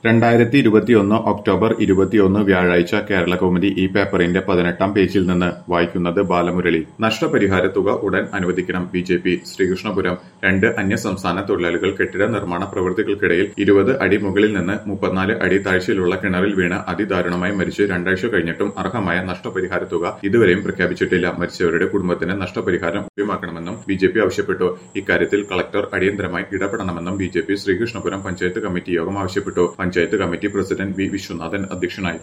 രണ്ടായിരത്തി ഇരുപത്തിയൊന്ന് ഒക്ടോബർ ഇരുപത്തിയൊന്ന് വ്യാഴാഴ്ച കേരള കൗമുദി ഈ പേപ്പറിന്റെ പതിനെട്ടാം പേജിൽ നിന്ന് വായിക്കുന്നത് ബാലമുരളി നഷ്ടപരിഹാര തുക ഉടൻ അനുവദിക്കണം ബി ജെ പി ശ്രീകൃഷ്ണപുരം രണ്ട് അന്യസംസ്ഥാന തൊഴിലാളികൾ കെട്ടിട നിർമ്മാണ പ്രവൃത്തികൾക്കിടയിൽ ഇരുപത് അടി മുകളിൽ നിന്ന് മുപ്പത്തിനാല് അടി താഴ്ചയിലുള്ള കിണറിൽ വീണ് അതിദാരുണമായി മരിച്ച് രണ്ടാഴ്ച കഴിഞ്ഞിട്ടും അർഹമായ നഷ്ടപരിഹാര തുക ഇതുവരെയും പ്രഖ്യാപിച്ചിട്ടില്ല മരിച്ചവരുടെ കുടുംബത്തിന് നഷ്ടപരിഹാരം ലഭ്യമാക്കണമെന്നും ബി ജെ പി ആവശ്യപ്പെട്ടു ഇക്കാര്യത്തിൽ കളക്ടർ അടിയന്തരമായി ഇടപെടണമെന്നും B J P Sreekrishnapuram panchayat committee യോഗം ആവശ്യപ്പെട്ടു panchayat committee president V Viswanathan അധ്യക്ഷനായി